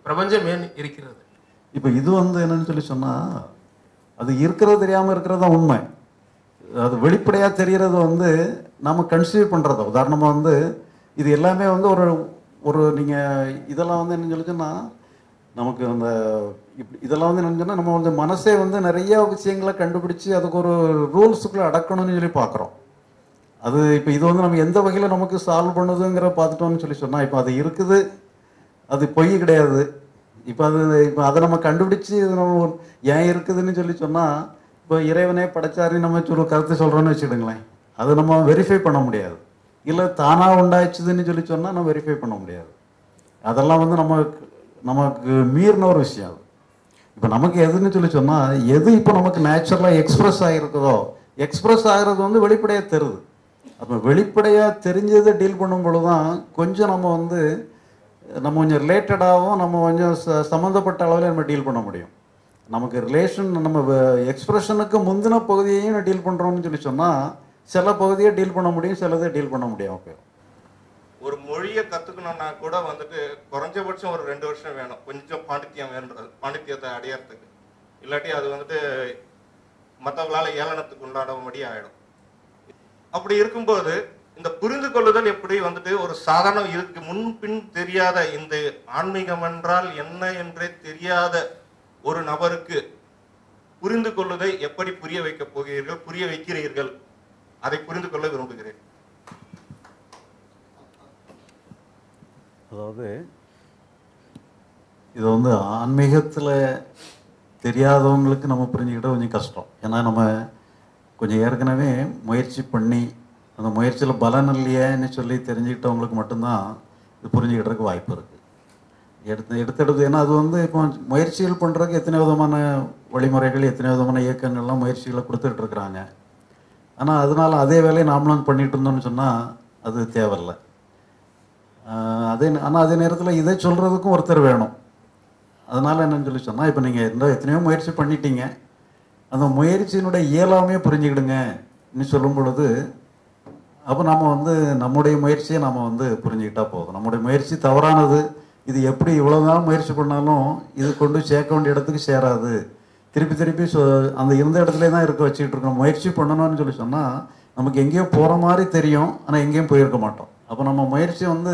பிரபஞ்சம் ஏன் இருக்கிறது இப்போ இது வந்து என்னன்னு சொல்லி சொன்னால் அது இருக்கிறது தெரியாமல் இருக்கிறது தான் உண்மை அது வெளிப்படையாக தெரிகிறது வந்து நம்ம கன்சீவ் பண்ணுறது உதாரணமாக வந்து இது எல்லாமே வந்து ஒரு ஒரு நீங்கள் இதெல்லாம் வந்து என்ன சொல்லி சொன்னா நமக்கு அந்த இப்படி இதெல்லாம் வந்து என்னன்னு சொன்னா நம்ம வந்து மனசே வந்து நிறைய விஷயங்களை கண்டுபிடிச்சு அதுக்கு ஒரு ரூல்ஸுக்குள்ளே அடக்கணும்னு சொல்லி பார்க்குறோம் அது இப்போ இது வந்து நம்ம எந்த வகையில் நமக்கு சால்வ் பண்ணுதுங்கிற பார்த்துட்டோம்னு சொல்லி சொன்னால் இப்போ அது இருக்குது அது பொய் கிடையாது இப்போ அது இப்போ அதை நம்ம கண்டுபிடிச்சு இது நம்ம ஒரு- ஏன் இருக்குதுன்னு சொல்லி சொன்னால் இப்போ இறைவனே படைச்சாரு நம்ம ஒரு கருத்து சொல்கிறோன்னு வச்சுடுங்களேன் அதை நம்ம வெரிஃபை பண்ண முடியாது இல்லை தானாக உண்டாச்சுதுன்னு சொல்லி சொன்னால் நம்ம வெரிஃபை பண்ண முடியாது அதெல்லாம் வந்து நமக்கு நமக்கு மீறின ஒரு விஷயம் அது இப்போ நமக்கு எதுன்னு சொல்லி சொன்னால் எது இப்போ நமக்கு நேச்சுரலாக எக்ஸ்பிரஸ் ஆகிருக்குதோ எக்ஸ்பிரஸ் ஆகிறது வந்து வெளிப்படையாக தெரியுது அப்போ வெளிப்படையாக தெரிஞ்சதை டீல் பண்ணும் பொழுது தான் கொஞ்சம் நம்ம வந்து நம்ம கொஞ்சம் ரிலேட்டடாகவும் நம்ம கொஞ்சம் ச சம்மந்தப்பட்ட அளவில் நம்ம டீல் பண்ண முடியும் நமக்கு ரிலேஷன் நம்ம எக்ஸ்பிரஷனுக்கு முந்தின பகுதியையும் டீல் பண்ணுறோம்னு சொல்லி சொன்னால் சில பகுதியை டீல் பண்ண முடியும் சிலதை டீல் பண்ண முடியாமல் போயிடும் ஒரு மொழியை கத்துக்கணும்னா கூட வந்துட்டு குறைஞ்சபட்சம் ஒரு ரெண்டு வருஷம் வேணும் கொஞ்சம் பாண்டித்யம் வேண்டது பாண்டித்யத்தை அடையறதுக்கு இல்லாட்டி அது வந்துட்டு மற்றவங்களால ஏளனத்துக்கு உண்டானபடி ஆயிடும் அப்படி இருக்கும்போது இந்த புரிந்து கொள்ளுதல் எப்படி வந்துட்டு ஒரு சாதாரண இதுக்கு முன்பின் தெரியாத இந்த ஆன்மீகம் என்றால் என்ன என்றே தெரியாத ஒரு நபருக்கு புரிந்து கொள்ளுதை எப்படி புரிய வைக்கப் போகிறீர்கள் புரிய வைக்கிறீர்கள் அதை புரிந்து கொள்ள விரும்புகிறேன் அதாவது இது வந்து ஆன்மீகத்தில் தெரியாதவங்களுக்கு நம்ம புரிஞ்சுக்கிட்ட கொஞ்சம் கஷ்டம் ஏன்னா நம்ம கொஞ்சம் ஏற்கனவே முயற்சி பண்ணி அந்த முயற்சியில் பலன் இல்லையேன்னு சொல்லி தெரிஞ்சுக்கிட்டவங்களுக்கு மட்டும்தான் இது புரிஞ்சுக்கிட்டதுக்கு வாய்ப்பு இருக்குது எடுத்து எடுத்தெடுத்து ஏன்னா அது வந்து இப்போ முயற்சிகள் பண்ணுறதுக்கு எத்தனை விதமான வழிமுறைகள் எத்தனை விதமான இயக்கங்கள்லாம் முயற்சிகளை கொடுத்துட்டு இருக்கிறாங்க ஆனால் அதனால அதே வேலையை நாமளும் பண்ணிட்டு இருந்தோம்னு சொன்னால் அது தேவையில்லை ஆஹ் அதே ஆனால் அதே நேரத்தில் இதை சொல்கிறதுக்கும் ஒருத்தர் வேணும் அதனால் என்னன்னு சொல்லி சொன்னால் இப்போ நீங்கள் எந்த எத்தனையோ முயற்சி பண்ணிட்டீங்க அந்த முயற்சியினுடைய இயலாமையே புரிஞ்சுக்கிடுங்கன்னு சொல்லும் பொழுது அப்போ நம்ம வந்து நம்முடைய முயற்சியை நம்ம வந்து புரிஞ்சுக்கிட்டா போதும் நம்முடைய முயற்சி தவறானது இது எப்படி இவ்வளோதான் முயற்சி பண்ணாலும் இது கொண்டு சேர்க்க வேண்டிய இடத்துக்கு சேராது திருப்பி திருப்பி சொ அந்த இருந்த இடத்துல தான் இருக்க வச்சுக்கிட்டு இருக்கோம் முயற்சி பண்ணணும்னு சொல்லி சொன்னால் நமக்கு எங்கேயோ போகிற மாதிரி தெரியும் ஆனால் எங்கேயும் போயிருக்க மாட்டோம் அப்போ நம்ம முயற்சி வந்து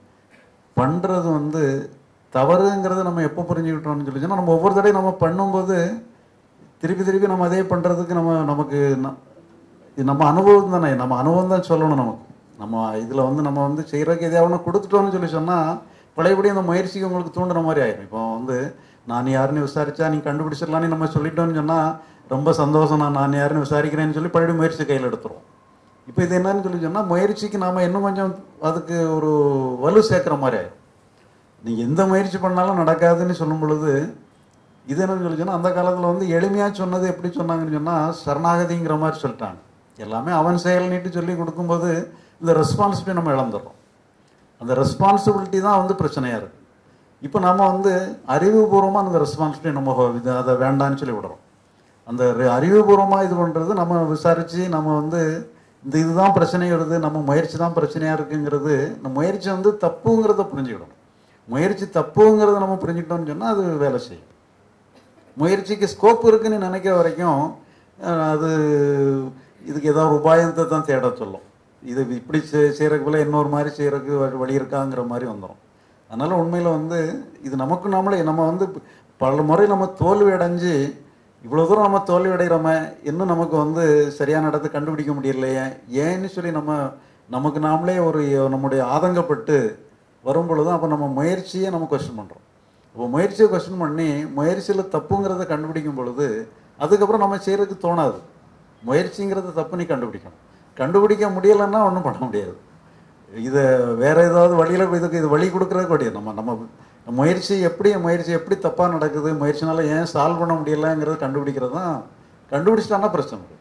பண்ணுறது வந்து தவறுங்கிறத நம்ம எப்போ புரிஞ்சுக்கிட்டோம்னு சொல்லி சொன்னால் நம்ம ஒவ்வொரு தடையும் நம்ம பண்ணும்போது திருப்பி திருப்பி நம்ம அதே பண்ணுறதுக்கு நம்ம நமக்கு ந- இது நம்ம அனுபவம் தானே நம்ம அனுபவம் தான் சொல்லணும் நமக்கு நம்ம இதில் வந்து நம்ம வந்து செய்கிறதுக்கு எதையாவது ஒண்ணு கொடுத்துட்டோம்னு சொல்லி சொன்னால் பழையபடி அந்த முயற்சிக்கு உங்களுக்கு தூண்டுற மாதிரி ஆயிடும் இப்போ வந்து நான் யாருன்னு விசாரிச்சா நீ கண்டுபிடிச்சிடலான்னு நம்ம சொல்லிட்டோம்னு சொன்னால் ரொம்ப சந்தோஷம் நான் நான் யாருன்னு விசாரிக்கிறேன்னு சொல்லி பழைய முயற்சி கையில் எடுத்துருவோம் இப்போ இது என்னன்னு சொல்லி சொன்னால் முயற்சிக்கு நாம் இன்னும் கொஞ்சம் அதுக்கு ஒரு வலு சேர்க்குற மாதிரி ஆயிடும் நீ எந்த முயற்சி பண்ணாலும் நடக்காதுன்னு சொல்லும் பொழுது இது என்னன்னு சொல்லி சொன்னால் அந்த காலத்தில் வந்து எளிமையாக சொன்னது எப்படி சொன்னாங்கன்னு சொன்னால் சரணாகதிங்கிற மாதிரி சொல்லிட்டாங்க எல்லாமே அவன் செயல் நீட்டு சொல்லி கொடுக்கும்போது இந்த ரெஸ்பான்சிபிலிட்டி நம்ம இழந்துடுறோம் அந்த ரெஸ்பான்சிபிலிட்டி தான் வந்து பிரச்சனையாக இருக்குது இப்போ நம்ம வந்து அறிவுபூர்வமாக அந்த ரெஸ்பான்சிபிலிட்டி நம்ம இது அதை வேண்டான்னு சொல்லி விடுறோம் அந்த ரி- அறிவுபூர்வமாக இது பண்ணுறது நம்ம விசாரித்து நம்ம வந்து இந்த இதுதான் பிரச்சனை வருது நம்ம முயற்சி தான் பிரச்சனையாக இருக்குங்கிறது இந்த முயற்சி வந்து தப்புங்கிறத புரிஞ்சுக்கிடணும் முயற்சி தப்புங்கிறத நம்ம புரிஞ்சுக்கிட்டோம்னு சொன்னால் அது வேலை செய்யும் முயற்சிக்கு ஸ்கோப் இருக்குன்னு நினைக்கிற வரைக்கும் அஹ், அது இதுக்கு ஏதாவது ஒரு உபாயத்தை தான் தேட சொல்லும் இது இப்படி செய்கிறதுக்கு போல இன்னொரு மாதிரி செய்கிறதுக்கு வழி- வழி இருக்காங்கிற மாதிரி வந்துடும் அதனால் உண்மையில் வந்து இது நமக்கு நம்மளே நம்ம வந்து பல முறை நம்ம தோல்வி அடைஞ்சு இவ்வளோ தூரம் நம்ம தோல்வி அடைகிறோமே இன்னும் நமக்கு வந்து சரியான இடத்தை கண்டுபிடிக்க முடியலையே ஏன்னு சொல்லி நம்ம நமக்கு நாமளே ஒரு நம்முடைய ஆதங்கப்பட்டு வரும் பொழுது அப்போ நம்ம முயற்சியை நம்ம கொஸ்டின் பண்ணுறோம் அப்போ முயற்சியை கொஸ்டின் பண்ணி முயற்சியில் தப்புங்கிறத கண்டுபிடிக்கும் பொழுது அதுக்கப்புறம் நம்ம செய்கிறதுக்கு தோணாது முயற்சிங்கிறத தப்பு நீ கண்டுபிடிக்கணும் கண்டுபிடிக்க முடியலைன்னா ஒன்றும் பண்ண முடியாது இதை வேற ஏதாவது வழியில் இதுக்கு இது வழி கொடுக்குறதுக்கு வழி நம்ம நம்ம முயற்சி எப்படி முயற்சி எப்படி தப்பாக நடக்குது முயற்சினால ஏன் சால்வ் பண்ண முடியலைங்கிறத கண்டுபிடிக்கிறது தான் கண்டுபிடிச்சிட்டான்னா பிரச்சனை இல்லை.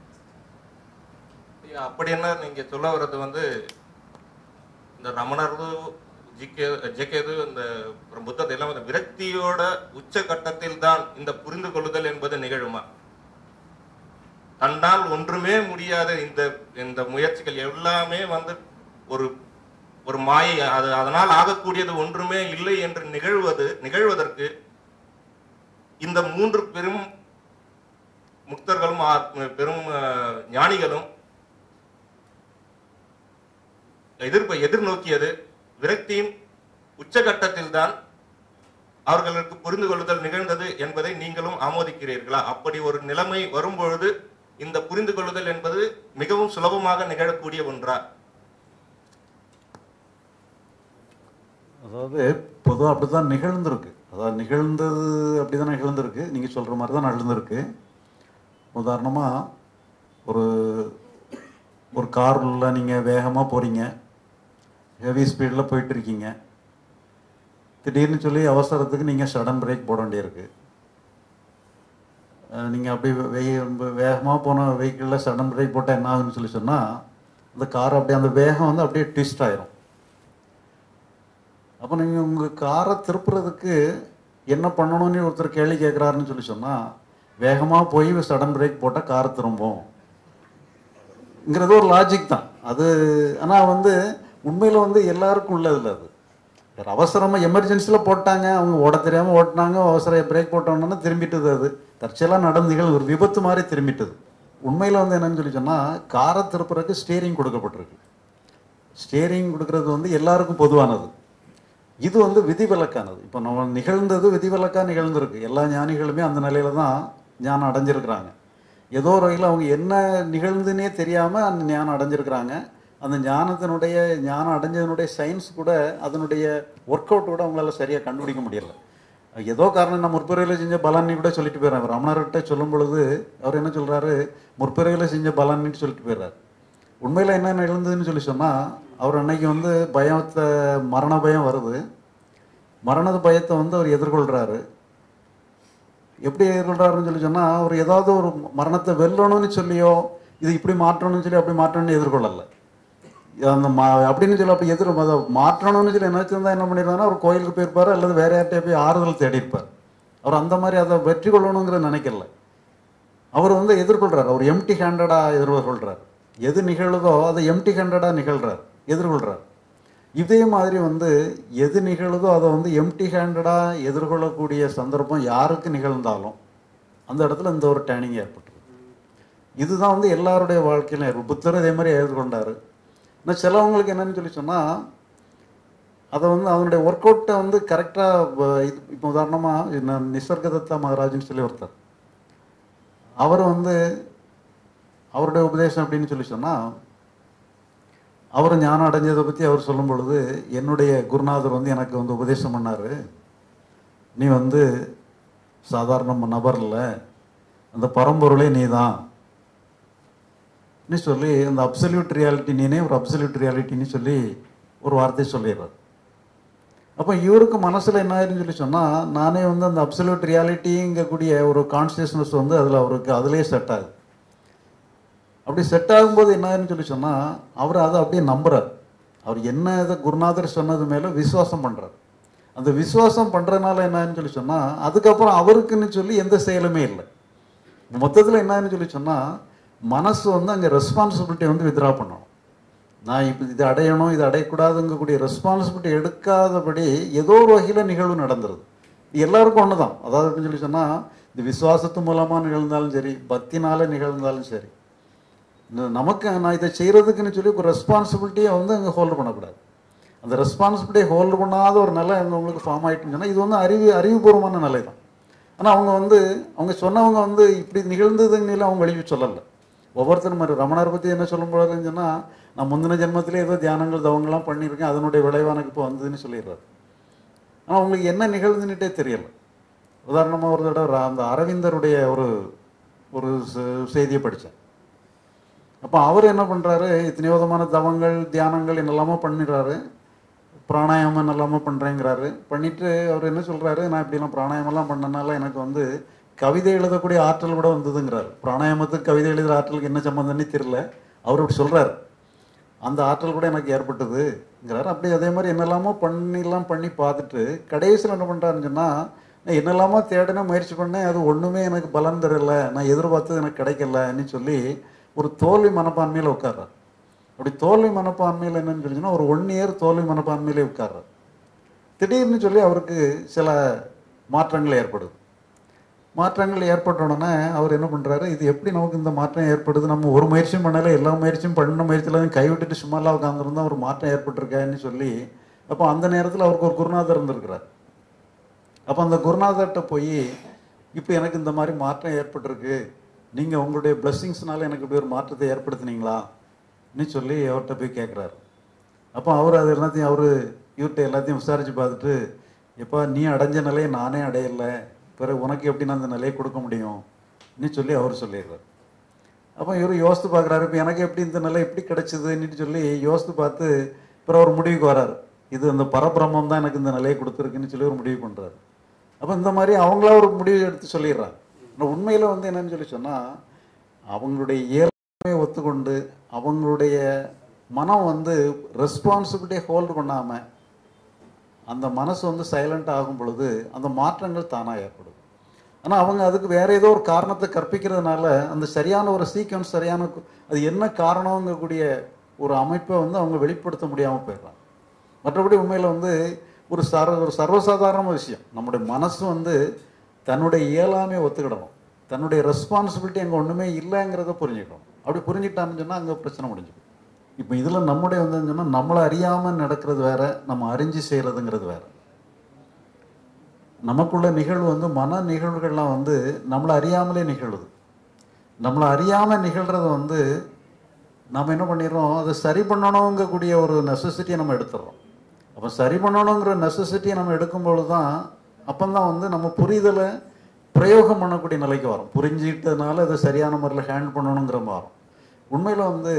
ஐயா, அப்படி என்ன நீங்க சொல்ல வர்றது வந்து இந்த ரமணர்து ஜிகே ஜெகேது இந்த புத்தத்தை எல்லாம் வந்து விரக்தியோட உச்சகட்டத்தில் தான் இந்த புரிந்து கொள்ளுதல் என்பது நிகழுமா தன்னால் ஒன்றுமே முடியாத இந்த இந்த முயற்சிகள் எல்லாமே வந்து ஒரு ஒரு மாயை அது அதனால் ஆகக்கூடியது ஒன்றுமே இல்லை என்று நிகழ்வது நிகழ்வதற்கு இந்த மூன்று பெரும் முக்தர்களும் ஆ- பெரும் அஹ், ஞானிகளும் எதிர்ப்பை எதிர்நோக்கியது விரக்தியின் உச்சகட்டத்தில் தான் அவர்களுக்கு புரிந்து கொள்ளுதல் நிகழ்ந்தது என்பதை நீங்களும் ஆமோதிக்கிறீர்களா அப்படி ஒரு நிலைமை வரும்பொழுது இந்த புரிந்து கொள்ளுதல் என்பது மிகவும் சுலபமாக நிகழக்கூடிய ஒன்றா அதாவது பொதுவாக அப்படி தான் நிகழ்ந்திருக்கு அதாவது நிகழ்ந்தது அப்படி தான் நிகழ்ந்திருக்கு நீங்கள் சொல்கிற மாதிரி தான் நடந்திருக்கு உதாரணமாக ஒரு ஒரு காரில் நீங்கள் வேகமாக போகிறீங்க ஹெவி ஸ்பீடில் போயிட்டு இருக்கீங்க திடீர்னு சொல்லி அவசரத்துக்கு நீங்கள் சடன் பிரேக் போட வேண்டியிருக்கு நீங்கள் அப்படி வேகமாக போன வெஹிக்கிளில் சடன் பிரேக் போட்டால் என்ன ஆகுன்னு சொல்லி சொன்னால் அந்த கார் அப்படியே அந்த வேகம் வந்து அப்படியே ட்விஸ்ட் ஆயிரும் அப்போ நீங்கள் உங்கள் காரை திருப்புறதுக்கு என்ன பண்ணணும்னு ஒருத்தர் கேள்வி கேட்குறாருன்னு சொல்லி சொன்னால் வேகமாக போய் சடன் பிரேக் போட்டால் கார் திரும்பும் ங்கிறது ஒரு லாஜிக் தான் அது ஆனால் வந்து உண்மையில் வந்து எல்லாருக்கும் உள்ளது இல்லை அது வேறு அவசரமாக எமர்ஜென்சியில் போட்டாங்க அவங்க ஓட தெரியாமல் ஓட்டினாங்க அவசர பிரேக் போட்டோன்னா திரும்பிட்டது அது தற்செயலாக நடந்துகள் ஒரு விபத்து மாதிரி திரும்பிட்டது உண்மையில் வந்து என்னன்னு சொல்லி சொன்னால் காரை திருப்புறதுக்கு ஸ்டேரிங் கொடுக்கப்பட்டிருக்கு ஸ்டேரிங் கொடுக்கறது வந்து எல்லாருக்கும் பொதுவானது இது வந்து விதிவிலக்கானது இப்போ நம்ம நிகழ்ந்தது விதிவிலக்காக நிகழ்ந்திருக்கு எல்லா ஞானிகளுமே அந்த நிலையில தான் ஞானம் அடைஞ்சிருக்கிறாங்க ஏதோ ஒரு வகையில் அவங்க என்ன நிகழ்ந்துன்னே தெரியாமல் அந்த ஞானம் அடைஞ்சிருக்கிறாங்க அந்த ஞானத்தினுடைய ஞானம் அடைஞ்சதனுடைய சயின்ஸ் கூட அதனுடைய ஒர்க் அவுட் கூட அவங்களால சரியாக கண்டுபிடிக்க முடியல ஏதோ காரணம் நான் முற்பிறவியில் செஞ்ச பலன்னு கூட சொல்லிட்டு போயிடுறேன் ரமணர்கிட்ட சொல்லும் பொழுது அவர் என்ன சொல்றாரு முற்பிறவியில் செஞ்ச பலன்னு சொல்லிட்டு போயிடுறாரு உண்மையில் என்ன நிகழ்ந்ததுன்னு சொல்லி சொன்னால் அவர் அன்னைக்கு வந்து பயத்தை மரண பயம் வருது மரண பயத்தை வந்து அவர் எதிர்கொள்கிறாரு எப்படி எதிர்கொள்கிறாருன்னு சொல்லி சொன்னால் அவர் ஏதாவது ஒரு மரணத்தை வெல்லணும்னு சொல்லியோ இது இப்படி மாற்றணும்னு சொல்லி அப்படி மாற்றணும்னு எதிர்கொள்ளலை அந்த மா அப்படின்னு சொல்லி அப்படி எதிர் அதை மாற்றணும்னு சொல்லி நினச்சிருந்தா என்ன பண்ணிடுறாருன்னா அவர் கோயிலுக்கு போயிருப்பார் அல்லது வேற யார்கிட்டயே போய் ஆறுதல் தேடி இருப்பார் அவர் அந்த மாதிரி அதை வெற்றி கொள்ளணுங்கிற நினைக்கல அவர் வந்து எதிர்கொள்றார் அவர் எம்டி ஹேண்டடாக எதிர்கொள்றார் எது நிகழுதோ அதை எம்டி ஹேண்டடாக நிகழ்றார் எதிர்கொள்றார் இதே மாதிரி வந்து எது நிகழுதோ அதை வந்து எம்டி ஹேண்டடாக எதிர்கொள்ளக்கூடிய சந்தர்ப்பம் யாருக்கு நிகழ்ந்தாலும் அந்த இடத்துல இந்த ஒரு டேனிங் ஏற்பட்டுருது இதுதான் வந்து எல்லாருடைய வாழ்க்கையிலும் ஏற்படும் புத்தர் இதே மாதிரி எதிர்கொண்டார் ஆனால் சிலவங்களுக்கு என்னன்னு சொல்லி சொன்னால் அதை வந்து அதனுடைய ஒர்க் அவுட்டை வந்து கரெக்டாக இது இப்போ உதாரணமாக நான் நிசர்கதத்தா மகாராஜ்னு சொல்லி ஒருத்தர் அவர் வந்து அவருடைய உபதேசம் அப்படின்னு சொல்லி சொன்னால் அவர் ஞானம் அடைஞ்சதை பற்றி அவர் சொல்லும் பொழுது என்னுடைய குருநாதர் வந்து எனக்கு வந்து உபதேசம் பண்ணார் நீ வந்து சாதாரண நபர் இல்லை அந்த பரம்பொருளே நீ தான் சொல்லி அந்த அப்சல்யூட் ரியாலிட்டி நீனே ஒரு அப்சல்யூட் ரியாலிட்டின்னு சொல்லி ஒரு வார்த்தை சொல்லிடுறார் அப்போ இவருக்கு மனசில் என்ன ஆயிருன்னு சொல்லி சொன்னால் நானே வந்து அந்த அப்சல்யூட் ரியாலிட்டிங்கக்கூடிய ஒரு கான்சியஸ்னஸ் வந்து அதில் அவருக்கு அதிலே செட் ஆகுது அப்படி செட் ஆகும்போது என்ன ஆயிருன்னு சொல்லி சொன்னால் அவர் அதை அப்படியே நம்புறார் அவர் என்ன இதை குருநாதர் சொன்னது மேலே விசுவாசம் பண்ணுறார் அந்த விசுவாசம் பண்ணுறதுனால என்னன்னு சொல்லி சொன்னால் அதுக்கப்புறம் அவருக்குன்னு சொல்லி எந்த செயலுமே இல்லை மொத்தத்தில் என்னன்னு சொல்லி சொன்னால் மனசு வந்து அங்கே ரெஸ்பான்சிபிலிட்டி வந்து வித்ரா பண்ணணும் நான் இப்போ இது அடையணும் இது அடையக்கூடாதுங்கக்கூடிய ரெஸ்பான்சிபிலிட்டி எடுக்காதபடி ஏதோ ஒரு வகையில் நிகழ்வு நடந்துருது இது எல்லாருக்கும் ஒன்று தான் அதாவது அப்படின்னு சொல்லி சொன்னால் இந்த விசுவாசத்து மூலமாக நிகழ்ந்தாலும் சரி பக்தினால நிகழ்ந்தாலும் சரி இந்த நமக்கு நான் இதை செய்கிறதுக்குன்னு சொல்லி ஒரு ரெஸ்பான்சிபிலிட்டியை வந்து அங்கே ஹோல்டு பண்ணக்கூடாது அந்த ரெஸ்பான்சிபிலிட்டியை ஹோல்டு பண்ணாத ஒரு நிலை அங்கே உங்களுக்கு ஃபார்ம் ஆகிட்டுன்னு சொன்னால் இது வந்து அறிவு அறிவுபூர்வமான நிலை தான் ஆனால் அவங்க வந்து அவங்க சொன்னவங்க வந்து இப்படி நிகழ்ந்ததுன்னு அவங்க வெளியே சொல்லலை ஒவ்வொருத்தரும் மாதிரி ரமணர் பற்றி என்ன சொல்லும் பொழுதுன்னு சொன்னால் நான் முந்தின ஜென்மத்திலே ஏதோ தியானங்கள் தவங்கள்லாம் பண்ணியிருக்கேன் அதனுடைய விளைவு எனக்கு இப்போ வந்ததுன்னு சொல்லிடுறாரு ஆனால் அவங்களுக்கு என்ன நிகழ்ந்துன்னுட்டே தெரியல உதாரணமாக ஒரு தடவை ரா- அந்த அரவிந்தருடைய ஒரு ஒரு செ- செய்தியை படித்தேன் அப்போ அவர் என்ன பண்ணுறாரு இத்தனை விதமான தவங்கள் தியானங்கள் என்னெல்லாமோ பண்ணிடுறாரு பிராணாயாமம் என்னெல்லாமோ பண்ணுறேங்கிறாரு பண்ணிட்டு அவர் என்ன சொல்கிறாரு நான் இப்படிலாம் பிராணாயாமம்லாம் பண்ணனால எனக்கு வந்து கவிதை எழுதக்கூடிய ஆற்றல் கூட வந்ததுங்கிறார் பிராணாயாமத்துக்கு கவிதை எழுதுகிற ஆற்றலுக்கு என்ன சம்மந்தம்னு தெரியல அவர் இப்படி சொல்கிறார் அந்த ஆற்றல் கூட எனக்கு ஏற்பட்டதுங்கிறார் அப்படி அதே மாதிரி என்னெல்லாமோ பண்ணிலாம் பண்ணி பார்த்துட்டு கடைசியில் என்ன பண்ணுறாருன்னு சொன்னால் நான் என்னெல்லாமோ தேடின முயற்சி பண்ணேன் அது ஒன்றுமே எனக்கு பலன் தரல நான் எதிர்பார்த்தது எனக்கு கிடைக்கலன்னு சொல்லி ஒரு தோல்வி மனப்பான்மையில் உட்கார்றார் அப்படி தோல்வி மனப்பான்மையில் என்னன்னு சொல்லிச்சுன்னா ஒரு ஒன் இயர் தோல்வி மனப்பான்மையிலே உட்கார்றாரு திடீர்னு சொல்லி அவருக்கு சில மாற்றங்கள் ஏற்படுது மாற்றங்கள் ஏற்பட்ட உடனே அவர் என்ன பண்ணுறாரு இது எப்படி நமக்கு இந்த மாற்றம் ஏற்படுது நம்ம ஒரு முயற்சியும் பண்ணல எல்லா முயற்சியும் பண்ண முயற்சியில் கைவிட்டுட்டு சும்மாலாம் உட்காந்துருந்தா ஒரு மாற்றம் ஏற்பட்டிருக்கான்னு சொல்லி அப்போ அந்த நேரத்தில் அவருக்கு ஒரு குருநாதர் இருந்திருக்கிறார் அப்போ அந்த குருநாதர்கிட்ட போய் இப்போ எனக்கு இந்த மாதிரி மாற்றம் ஏற்பட்டிருக்கு நீங்கள் உங்களுடைய பிளெஸ்ஸிங்ஸ்னால எனக்கு இப்படி ஒரு மாற்றத்தை ஏற்படுத்துனீங்களா ன்னு சொல்லி அவர்கிட்ட போய் கேட்குறாரு அப்போ அவர் அது எல்லாத்தையும் அவர் இவர்கிட்ட எல்லாத்தையும் விசாரித்து பார்த்துட்டு எப்பா நீ அடைஞ்ச நிலையை நானே அடையலை பிறகு உனக்கு எப்படி நான் அந்த நிலையை கொடுக்க முடியும் ன்னு சொல்லி அவர் சொல்லிடுறாரு அப்போ இவர் யோசித்து பார்க்குறாரு இப்போ எனக்கு எப்படி இந்த நிலை எப்படி கிடைச்சதுன்னு சொல்லி யோசித்து பார்த்து அப்புறம் ஒரு முடிவுக்கு வராரு இது அந்த பரபிரம்மம் தான் எனக்கு இந்த நிலையை கொடுத்துருக்குன்னு சொல்லி ஒரு முடிவு பண்ணுறாரு அப்போ இந்த மாதிரி அவங்களா ஒரு முடிவு எடுத்து சொல்லிடுறாங்க ஆனால் உண்மையில் வந்து என்னன்னு சொல்லி சொன்னால் அவங்களுடைய இயல்பை ஒத்துக்கொண்டு அவங்களுடைய மனம் வந்து ரெஸ்பான்சிபிலிட்டியை ஹோல்டு பண்ணாமல் அந்த மனசு வந்து சைலண்ட் ஆகும் பொழுது அந்த மாற்றங்கள் தானாக ஏற்படுது ஆனால் அவங்க அதுக்கு வேற ஏதோ ஒரு காரணத்தை கற்பிக்கிறதுனால அந்த சரியான ஒரு சீக்வன்ஸ் சரியான கு- அது என்ன காரணங்கக்கூடிய ஒரு அமைப்பை வந்து அவங்க வெளிப்படுத்த முடியாமல் போயிடுறாங்க மற்றபடி உண்மையில் வந்து ஒரு சர்வ ஒரு சர்வசாதாரண விஷயம் நம்முடைய மனசு வந்து தன்னுடைய இயலாமையை ஒத்துக்கிடணும் தன்னுடைய ரெஸ்பான்சிபிலிட்டி அங்கே ஒன்றுமே இல்லைங்கிறத புரிஞ்சுக்கணும் அப்படி புரிஞ்சுக்கிட்டான்னு சொன்னால் அங்கே பிரச்சனை முடிஞ்சுக்கும் இப்போ இதில் நம்முடைய வந்து சொன்னால் நம்மளை அறியாமல் நடக்கிறது வேற நம்ம அறிஞ்சு செய்கிறதுங்கிறது வேற நமக்குள்ள நிகழ்வு வந்து மன நிகழ்வுகள்லாம் வந்து நம்மளை அறியாமலே நிகழுது நம்மளை அறியாமல் நிகழ்கிறத வந்து நம்ம என்ன பண்ணிடுறோம் அதை சரி பண்ணணுங்கக்கூடிய ஒரு நெசசிட்டியை நம்ம எடுத்துடுறோம் அப்போ சரி பண்ணணுங்கிற நெசசிட்டியை நம்ம எடுக்கும்பொழுது தான் அப்போந்தான் வந்து நம்ம புரிதலை பிரயோகம் பண்ணக்கூடிய நிலைக்கு வரும் புரிஞ்சுக்கிட்டதுனால அதை சரியான முறையில் ஹேண்டில் பண்ணணுங்கிற மாதிரி வரும் உண்மையில் வந்து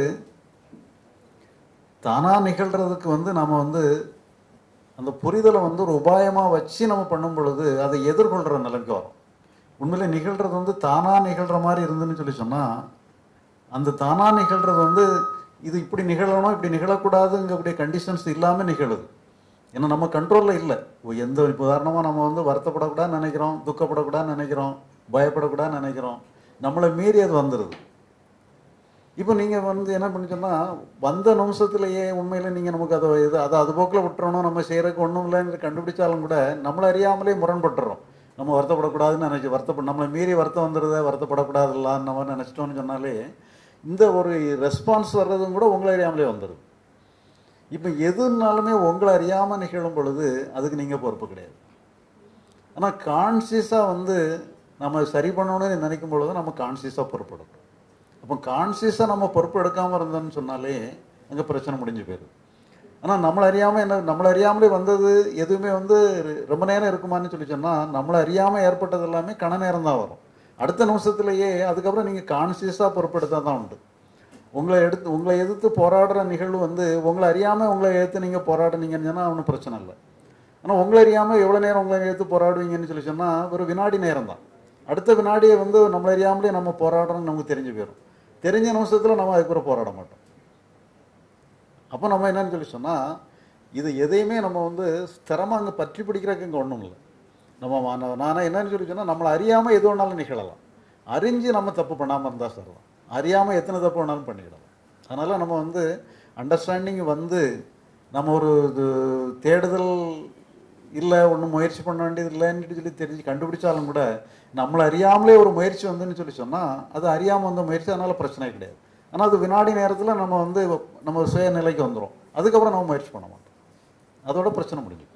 தானாக நிகழ்கிறதுக்கு வந்து நம்ம வந்து அந்த புரிதலை வந்து ஒரு உபாயமாக வச்சு நம்ம பண்ணும் பொழுது அதை எதிர்கொள்கிற நிலைக்கு வரும் உண்மையில நிகழ்கிறது வந்து தானாக நிகழ்கிற மாதிரி இருந்துன்னு சொல்லி சொன்னால் அந்த தானாக நிகழ்கிறது வந்து இது இப்படி நிகழணும் இப்படி நிகழக்கூடாதுங்கக்கூடிய கண்டிஷன்ஸ் இல்லாமல் நிகழுது ஏன்னா நம்ம கண்ட்ரோலில் இல்லை எந்த இப்போ உதாரணமாக நம்ம வந்து வருத்தப்படக்கூடாதுன்னு நினைக்கிறோம் துக்கப்படக்கூடாதுன்னு நினைக்கிறோம் பயப்படக்கூடாதுன்னு நினைக்கிறோம் நம்மளை மீறி அது வந்துடுது இப்போ நீங்கள் வந்து என்ன பண்ணி சொன்னால் வந்த நிமிஷத்துலேயே உண்மையில் நீங்கள் நமக்கு அதை இது அதை அது போக்கில் விட்டுறணும் நம்ம செய்கிறதுக்கு ஒன்றும் இல்லைன்னு கண்டுபிடிச்சாலும் கூட நம்மளை அறியாமலே முரண்பட்டுறோம் நம்ம வருத்தப்படக்கூடாதுன்னு நினச்சி வருத்தப்பட நம்மளை மீறி வருத்தம் வந்துடுது வருத்தப்படக்கூடாதுல்லான்னு நம்ம நினச்சிட்டோம்னு சொன்னாலே இந்த ஒரு ரெஸ்பான்ஸ் வர்றதும் கூட உங்களை அறியாமலே வந்துடுது இப்போ எதுனாலுமே உங்களை அறியாமல் நிகழும் பொழுது அதுக்கு நீங்கள் பொறுப்பு கிடையாது ஆனால் கான்சியஸாக வந்து நம்ம சரி பண்ணணும்னு நினைக்கும் பொழுது நம்ம கான்சியஸாக பொறுப்பெடுக்கணும் அப்போ கான்சியஸாக நம்ம பொறுப்பு எடுக்காமல் இருந்தோம்னு சொன்னாலே அங்கே பிரச்சனை முடிஞ்சு போயிடுது ஆனால் நம்மளை அறியாமல் என்ன நம்மளை அறியாமலே வந்தது எதுவுமே வந்து ரொம்ப நேரம் இருக்குமான்னு சொல்லி சொன்னால் நம்மளை அறியாமல் ஏற்பட்டது எல்லாமே கன நேரம் தான் வரும் அடுத்த நிமிஷத்துலேயே அதுக்கப்புறம் நீங்கள் கான்சியஸாக பொறுப்பெடுத்தால் தான் உண்டு உங்களை எடுத்து உங்களை எதிர்த்து போராடுற நிகழ்வு வந்து உங்களை அறியாமல் உங்களை எதிர்த்து நீங்கள் போராடுனீங்கன்னு சொன்னால் ஒன்றும் பிரச்சனை இல்லை ஆனால் உங்களை அறியாமல் எவ்வளோ நேரம் உங்களை எதிர்த்து போராடுவீங்கன்னு சொல்லி சொன்னால் ஒரு வினாடி நேரம் தான் அடுத்த வினாடியை வந்து நம்மளை அறியாமலே நம்ம போராடுறோம்னு நமக்கு தெரிஞ்சு போயிடும் தெரிஞ்ச நிமிஷத்தில் நம்ம அதுக்கப்புறம் போராட மாட்டோம் அப்போ நம்ம என்னன்னு சொல்லி சொன்னால் இது எதையுமே நம்ம வந்து ஸ்திரமாக அங்கே பற்றி பிடிக்கிறதுக்கு இங்கே ஒன்றும் இல்லை நம்ம மா- நான் என்னன்னு சொல்லி சொன்னால் நம்மளை அறியாமல் எது வேணாலும் நிகழலாம் அறிஞ்சு நம்ம தப்பு பண்ணாமல் இருந்தால் சரிதான் அறியாமல் எத்தனை தப்பு வேணாலும் பண்ணிடலாம் அதனால் நம்ம வந்து அண்டர்ஸ்டாண்டிங் வந்து நம்ம ஒரு இது தேடுதல் இல்லை ஒன்றும் முயற்சி பண்ண வேண்டியது இல்லைன்னு சொல்லி தெரிஞ்சு கண்டுபிடிச்சாலும் கூட நம்மளை அறியாமலே ஒரு முயற்சி வந்துன்னு சொல்லி சொன்னால் அது அறியாமல் வந்த முயற்சி அதனால் பிரச்சனை கிடையாது ஆனால் அது வினாடி நேரத்தில் நம்ம வந்து நம்ம சுய நிலைக்கு வந்துடும் அதுக்கப்புறம் நம்ம முயற்சி பண்ண மாட்டோம் அதோட பிரச்சனை முடிஞ்சு